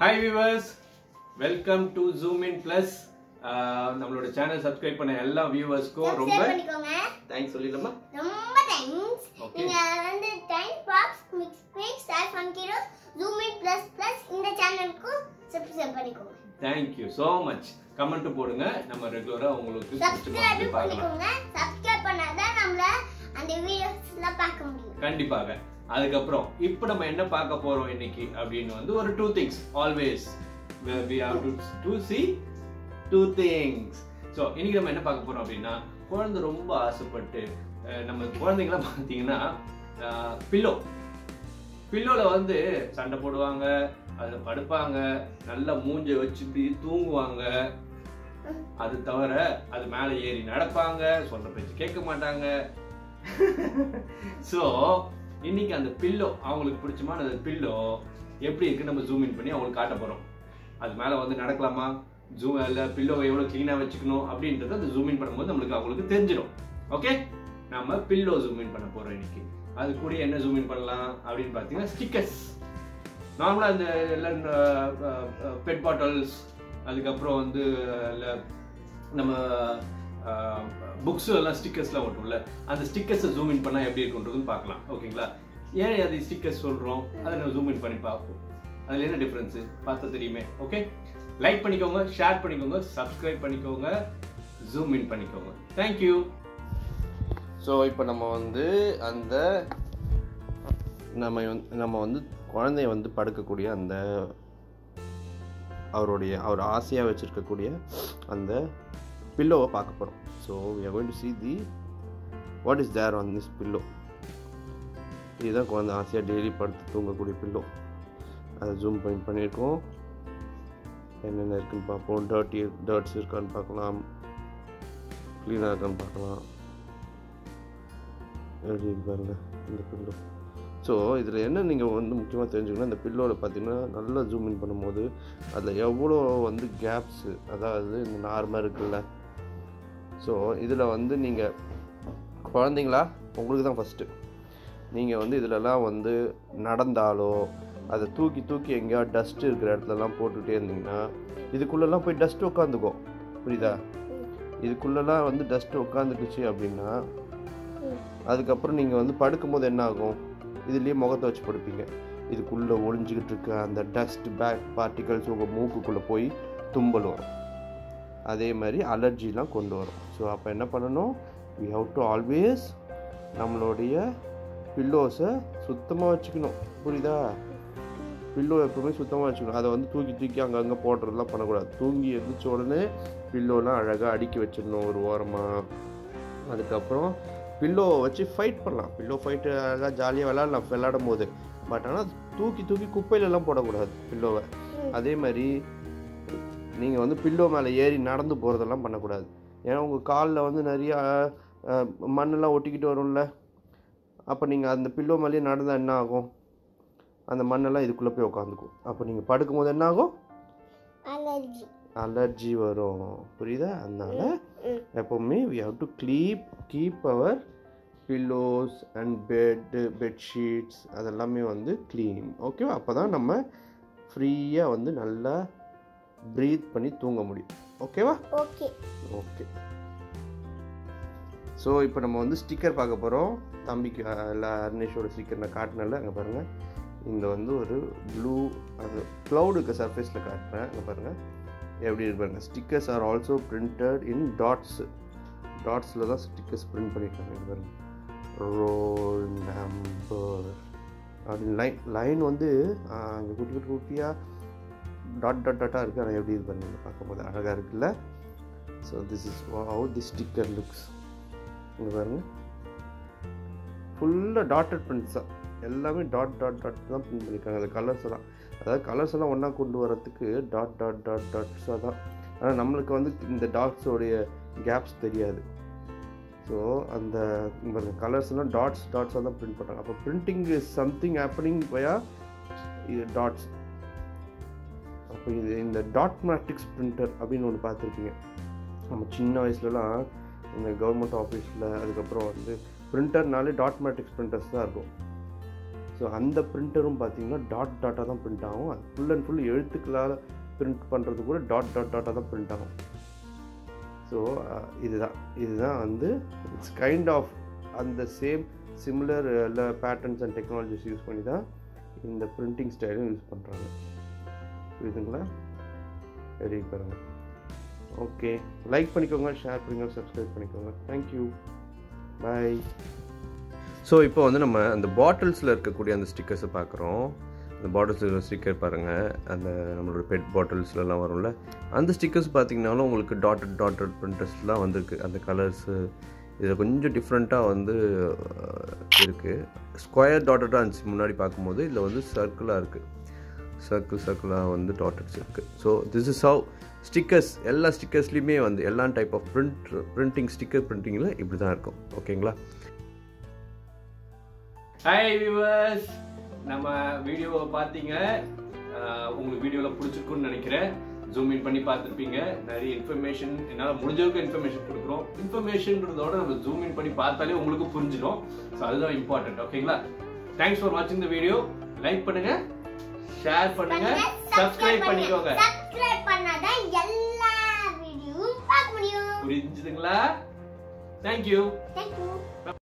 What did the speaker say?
Hi viewers welcome to zoom in plus நம்மளோட channel subscribe பண்ண எல்லா வியூவர்ஸ்க்கும் ரொம்ப சப்ஸ்கிரைப் பண்ணிக்கோங்க தேங்க்ஸ் சொல்லிடலாமா ரொம்ப தேங்க்ஸ் Okay. நீங்க வந்து time box mix mix star ஃபன்கிரோ ஜூம் இன் பிளஸ் பிளஸ் இந்த சேனலுக்கும் சப்ஸ்கிரைப் பண்ணிக்கோங்க தேங்க்யூ ஸோ மச் கமெண்ட் போடுங்க நம்ம ரெகுலராக உங்களுக்கு பிடிச்ச சப்ஸ்கிரைப் மாதிரி பார்க்கலாம் பண்ணிக்கோங்க சப்ஸ்கிரைப் பண்ணாதான் நம்மள அந்த வீடியோஸ்லாம் பார்க்க முடியும் கண்டிப்பாக அதுக்கப்புறம் இப்போ நம்ம என்ன பார்க்க போறோம் இன்னைக்கு அப்படின்னு வந்து ஒரு two things always we have to to see two things so இன்னைக்கு நம்ம என்ன பார்க்க போறோம் அப்படின்னா குழந்தை ரொம்ப ஆசைப்பட்டு அஹ், நம்ம குழந்தைங்களாம் பார்த்தீங்கன்னா பில்லோ பில்லோல வந்து சண்டை போடுவாங்க அதில் படுப்பாங்க நல்லா மூஞ்ச வச்சு இப்படி தூங்குவாங்க அது தவிர அது மேலே ஏறி நடப்பாங்க சொன்ன பேச்சு கேட்க மாட்டாங்க ஸோ இன்னைக்கு அந்த பில்லோ அவங்களுக்கு பிடிச்சமான அந்த பில்லோ எப்படி இருக்கு நம்ம ஜூம் இன் பண்ணி அவங்களுக்கு காட்ட போறோம் அது மேலே வந்து நடக்கலாமா ஜூம் இல்லை பில்லோவை எவ்வளோ க்ளீனாக வச்சுக்கணும் அப்படின்றது அந்த ஜூம் இன் பண்ணும்போது நம்மளுக்கு அவங்களுக்கு தெரிஞ்சிடும் ஓகே நம்ம பில்லோ ஜூம் இன் பண்ண போறோம் இன்னைக்கு அது கூட என்ன ஜூம் இன் பண்ணலாம் அப்படின்னு பார்த்தீங்கன்னா ஸ்டிக்கர்ஸ் நார்மலாக இந்த எல்லாம் பெட் பாட்டில்ஸ் அதுக்கப்புறம் வந்து இல்ல நம்ம புக்ஸ் எல்லாம் ஸ்டிக்கர்ஸ்லாம் ஒட்டும்ல அந்த ஸ்டிக்கர்ஸை ஜூம் இன் பண்ணால் எப்படி இருக்குன்றதும் பார்க்கலாம் ஓகேங்களா ஏன் அது ஸ்டிக்கர்ஸ் சொல்கிறோம் அதை நம்ம ஜூம் இன் பண்ணி பார்ப்போம் அதில் என்ன டிஃப்ரென்ஸு பார்த்தா தெரியுமே ஓகே லைக் பண்ணிக்கோங்க ஷேர் பண்ணிக்கோங்க சப்ஸ்கிரைப் பண்ணிக்கோங்க ஜூம் இன் பண்ணிக்கோங்க தேங்க்யூ ஸோ இப்போ நம்ம வந்து அந்த நம்ம வந்து நம்ம வந்து குழந்தைய வந்து படுக்கக்கூடிய அந்த அவருடைய அவர் ஆசையாக வச்சுருக்கக்கூடிய அந்த பில்லோவை பார்க்க போகிறோம் so we are going to see the what is there on this pillow இதுதான் குழந்தை ஆசையாக டெய்லி படுத்து தூங்கக்கூடிய பில்லோ அதை ஜூம் பாயிண்ட் பண்ணியிருக்கோம் என்னென்ன இருக்குன்னு பார்ப்போம் டர்ட்டி டர்ட்ஸ் இருக்கான்னு பார்க்கலாம் க்ளீனாக இருக்கான்னு பார்க்கலாம் எப்படி இருக்கு பாருங்க இந்த பில்லோ ஸோ இதில் என்ன நீங்கள் வந்து முக்கியமாக தெரிஞ்சுக்கணும் இந்த பில்லோவில் பார்த்தீங்கன்னா நல்லா ஜூம் இன் பண்ணும்போது அதில் எவ்வளோ வந்து கேப்ஸு அதாவது இந்த நார்மல் இருக்குல்ல ஸோ இதில் வந்து நீங்கள் குழந்தைங்களா உங்களுக்கு தான் ஃபஸ்ட்டு நீங்கள் வந்து இதிலலாம் வந்து நடந்தாலோ அதை தூக்கி தூக்கி எங்கேயா டஸ்ட் இருக்கிற இடத்துலலாம் போட்டுகிட்டே இருந்தீங்கன்னா இதுக்குள்ளெல்லாம் போய் டஸ்ட் உட்காந்துக்கும் புரியுதா இதுக்குள்ளெல்லாம் வந்து டஸ்ட் உட்காந்துக்குச்சு அப்படின்னா அதுக்கப்புறம் நீங்கள் வந்து படுக்கும்போது என்ன ஆகும் இதுலேயே முகத்தை வச்சு படுப்பீங்க இதுக்குள்ளே ஒளிஞ்சிக்கிட்டு இருக்க அந்த டஸ்ட் பேக் பார்ட்டிகல்ஸ் உங்கள் மூக்குக்குள்ளே போய் தும்பல் வரும் அதே மாதிரி அலர்ஜிலாம் கொண்டு வரும் ஸோ அப்போ என்ன பண்ணணும் வி ஹவ் டு ஆல்வேஸ் நம்மளுடைய பில்லோஸை சுத்தமாக வச்சுக்கணும் புரியுதா பில்லோ எப்பவுமே சுத்தமாக வச்சுக்கணும் அதை வந்து தூக்கி தூக்கி அங்கங்கே போடுறதுலாம் பண்ணக்கூடாது தூங்கி எழுந்திரிச்ச உடனே பில்லோலாம் அழகாக அடுக்கி வச்சிடணும் ஒரு ஓரமாக அதுக்கப்புறம் பில்லோவை வச்சு ஃபைட் பண்ணலாம் பில்லோ ஃபைட்டு அழகாக ஜாலியாக விளாட்லாம் விளாடும் போது பட் ஆனால் தூக்கி தூக்கி குப்பையிலலாம் போடக்கூடாது பில்லோவை அதே மாதிரி நீங்கள் வந்து பில்லோ மேலே ஏறி நடந்து போகிறதெல்லாம் பண்ணக்கூடாது ஏன்னா உங்கள் காலில் வந்து நிறையா அஹ், மண்ணெல்லாம் ஒட்டிக்கிட்டு வரும்ல அப்போ நீங்கள் அந்த பில்லோ மேலேயே நடந்தால் என்ன ஆகும் அந்த மண்ணெல்லாம் இதுக்குள்ளே போய் உட்காந்துக்கும் அப்போ நீங்கள் படுக்கும்போது என்ன ஆகும் அலர்ஜி அலர்ஜி வரும் புரியுதா அதனால எப்போவுமே வி ஹவ் டு க்ளீப் keep our pillows and bed bedsheets அதெல்லாமே வந்து க்ளீன் ஓகேவா அப்போ தான் நம்ம ஃப்ரீயாக வந்து நல்லா ப்ரீத் பண்ணி தூங்க முடியும் ஓகேவா ஓகே ஓகே ஸோ இப்போ நம்ம வந்து ஸ்டிக்கர் பார்க்க போகிறோம் தம்பிக்கு அஹ், எல்லா அர்னேஷோட ஸ்டிக்கர் நான் காட்டினல அங்கே பாருங்கள் இந்த வந்து ஒரு ப்ளூ அந்த க்ளவுடுக்கு சர்ஃபேஸில் காட்டுறேன் அங்கே பாருங்கள் எப்படி இருக்கு பாருங்க stickers are also printed in dots டாட்ஸில் தான் ஸ்டிக்கர்ஸ் பிரிண்ட் பண்ணியிருக்காங்க இங்க பாருங்க ரோல் நம்பர் அப்படின்னு லைன் லைன் வந்து அங்கே குட்டி குட்டி குட்டியாக டாட் டாட் டாட்டாக இருக்குது ஆனால் எப்படி இது பண்ணுங்க பார்க்கும்போது அழகாக இருக்குல்ல so this is how the sticker looks இங்கே பாருங்க ஃபுல்லாக டாட்டட் பிரிண்ட்ஸ் தான் எல்லாமே டாட் டாட் டாட் தான் பிரிண்ட் பண்ணியிருக்காங்க அந்த கலர்ஸ் எல்லாம் அதாவது கலர்ஸ் எல்லாம் ஒன்றா கொண்டு வரத்துக்கு டாட் டாட் டாட் டாட்ஸாக தான் ஆனால் நம்மளுக்கு வந்து இந்த டாட்ஸோடைய கேப்ஸ் தெரியாது ஸோ அந்த கலர்ஸ் எல்லாம் டாட்ஸ் டாட்ஸாக தான் பிரிண்ட் பண்ணுறாங்க அப்போ பிரிண்டிங் இஸ் சம்திங் ஹேப்பனிங் பயா இது டாட்ஸ் அப்போ இது இந்த டாட் மேட்ரிக்ஸ் பிரிண்டர் அப்படின்னு ஒன்று பார்த்துருப்பீங்க நம்ம சின்ன வயசுலலாம் இந்த கவர்மெண்ட் ஆஃபீஸில் அதுக்கப்புறம் வந்து பிரிண்டர்னாலே டாட் மேட்ரிக்ஸ் பிரிண்டர்ஸ் தான் இருக்கும் ஸோ ஸோ அந்த பிரிண்டரும் பார்த்தீங்கன்னா டாட் டாட்டாக தான் பிரிண்ட் ஆகும் அது ஃபுல் அண்ட் ஃபுல் எழுத்துக்களால் பிரிண்ட் பண்ணுறது கூட டாட் டாட் டாட்டாக தான் பிரிண்ட் ஆகும் ஸோ இதுதான் இதுதான் வந்து இட்ஸ் கைண்ட் ஆஃப் அந்த சேம் சிமிலர் எல்லா பேட்டர்ன்ஸ் அண்ட் டெக்னாலஜிஸ் யூஸ் பண்ணி தான் இந்த பிரிண்டிங் ஸ்டைலும் யூஸ் பண்ணுறாங்க புரியுதுங்களா ரெடி பாருங்க ஓகே லைக் பண்ணிக்கோங்க ஷேர் பண்ணிக்கோங்க சப்ஸ்கிரைப் பண்ணிக்கோங்க தேங்க்யூ பாய் ஸோ இப்போ வந்து நம்ம அந்த பாட்டில்ஸில் இருக்கக்கூடிய அந்த ஸ்டிக்கர்ஸை பார்க்குறோம் அந்த பாட்டில்ஸில் ஸ்டிக்கர் பாருங்கள் அந்த நம்மளோட பெட் பாட்டில்ஸ்லலாம் வரும்ல அந்த ஸ்டிக்கர்ஸ் பார்த்தீங்கன்னாலும் உங்களுக்கு டாட்டட் டாட்டட் பிரிண்டர்ஸ்லாம் வந்திருக்கு அந்த கலர்ஸு இதில் கொஞ்சம் டிஃப்ரெண்ட்டாக வந்து இருக்குது ஸ்கொயர் டாட்டடாக இருந்துச்சு முன்னாடி பார்க்கும்போது இதில் வந்து சர்க்கிளாக இருக்குது சர்க்கிள் சர்க்கிளாக வந்து டாட்டட்ஸ் இருக்குது so this is how stickers எல்லா ஸ்டிக்கர்ஸ்லேயுமே வந்து எல்லா type of print printing sticker பிரிண்டிங்கில் இப்படி தான் இருக்கும் ஓகேங்களா ஹாய் வியூவர்ஸ் நம்ம வீடியோவை பார்த்தீங்க ஆஹ் உங்களுக்கு வீடியோவில் பிடிச்சிருக்குன்னு நினைக்கிறேன் ஜூம் இன் பண்ணி பார்த்துருப்பீங்க நிறைய இன்ஃபர்மேஷன் என்னால் முடிஞ்சளவுக்கு இன்ஃபர்மேஷன் கொடுக்குறோம் இன்ஃபர்மேஷன்றதோட நம்ம ஜூம் இன் பண்ணி பார்த்தாலே உங்களுக்கு புரிஞ்சிடும் ஸோ அதுதான் இம்பார்ட்டன்ட் ஓகேங்களா தேங்க்ஸ் ஃபார் வாட்சிங் த வீடியோ லைக் பண்ணுங்க ஷேர் பண்ணுங்க சப்ஸ்கிரைப் பண்ணிக்கோங்க சப்ஸ்கிரைப் பண்ணாதான் எல்லா வீடியோவும் பார்க்க முடியும் புரிஞ்சுதுங்களா தேங்க்யூ தேங்க்யூ